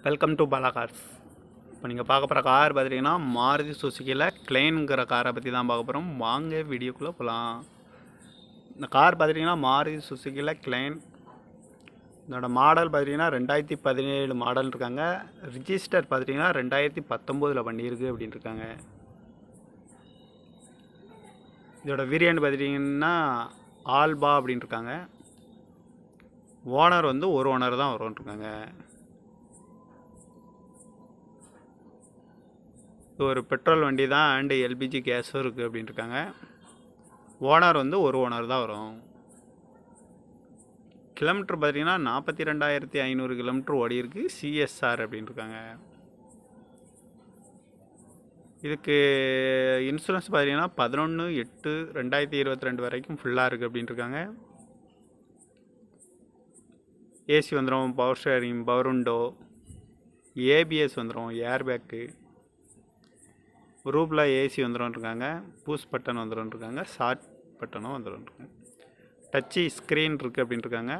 welcome to Bala cars இப்போ நீங்கள் பார்க்க போகிற கார் பார்த்துட்டிங்கன்னா மாருதி சுசுக்கியில் கிளைனுங்கிற காரை பற்றி தான் பார்க்க போகிறோம் வாங்க வீடியோக்குள்ளே போகலாம் இந்த கார் பார்த்துட்டிங்கன்னா மாருதி சுசுக்கியில் கிளைன் இதோட மாடல் பார்த்துட்டிங்கன்னா ரெண்டாயிரத்தி பதினேழு மாடல் இருக்காங்க ரிஜிஸ்டர் பார்த்துட்டிங்கன்னா ரெண்டாயிரத்தி பத்தொம்போதில் பண்ணியிருக்கு அப்படின்னு இருக்காங்க இதோட வேரியண்ட் பார்த்துட்டிங்கன்னா ஆல்பா அப்படின்னு இருக்காங்க ஓனர் வந்து ஒரு ஓனர் தான் வரும்னு இருக்காங்க இது ஒரு பெட்ரோல் வண்டி தான் அண்டு எல்பிஜி கேஸும் இருக்குது அப்படின்னு இருக்காங்க ஓனர் வந்து ஒரு ஓனர் தான் வரும் கிலோமீட்டர் பார்த்தீங்கன்னா நாற்பத்தி ரெண்டாயிரத்தி ஐநூறு கிலோமீட்டர் ஓடி இருக்கு சிஎஸ்ஆர் அப்படின்னு இருக்காங்க இதுக்கு இன்சூரன்ஸ் பார்த்தீங்கன்னா பதினொன்று எட்டு ரெண்டாயிரத்தி இருபத்தி ரெண்டு வரைக்கும் ஃபுல்லாக இருக்குது அப்படின்னு இருக்காங்க ஏசி வந்துடும் power steering power window ABS வந்துடும் ஏர் பேக்கு ரூப்பில் ஏசி வந்துடும் இருக்காங்க பூஸ் பட்டன் வந்துடும் இருக்காங்க ஷார்ட் பட்டனும் வந்துடும் இருக்காங்க டச்சு ஸ்க்ரீன் இருக்குது அப்படின்னு இருக்காங்க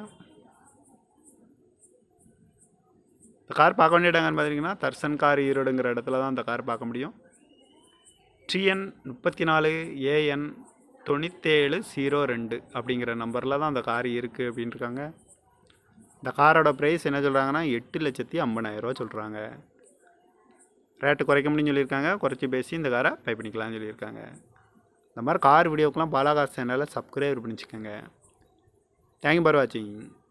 இந்த கார் பார்க்க வேண்டிய இடங்கன்னு பார்த்தீங்கன்னா தர்சன் கார் ஈரோடுங்கிற இடத்துல தான் இந்த கார் பார்க்க முடியும் டிஎன் முப்பத்தி நாலு ஏஎன் தொண்ணூற்றேழு ஜீரோ ரெண்டு அப்படிங்கிற நம்பரில் தான் அந்த கார் இருக்குது அப்படின்னு இருக்காங்க இந்த காரோட ப்ரைஸ் என்ன சொல்கிறாங்கன்னா எட்டு லட்சத்தி ஐம்பதாயிரரூவா சொல்கிறாங்க ரேட்டு குறைக்க முடியும்னு சொல்லியிருக்காங்க குறைச்சி பேசி இந்த காரை பை பண்ணிக்கலாம்னு சொல்லியிருக்காங்க இந்த மாதிரி கார் வீடியோக்கெலாம் பாலாகார் சேனலை சப்ஸ்கிரைப் பண்ணிச்சுக்கோங்க தேங்க்யூ ஃபார் வாட்சிங்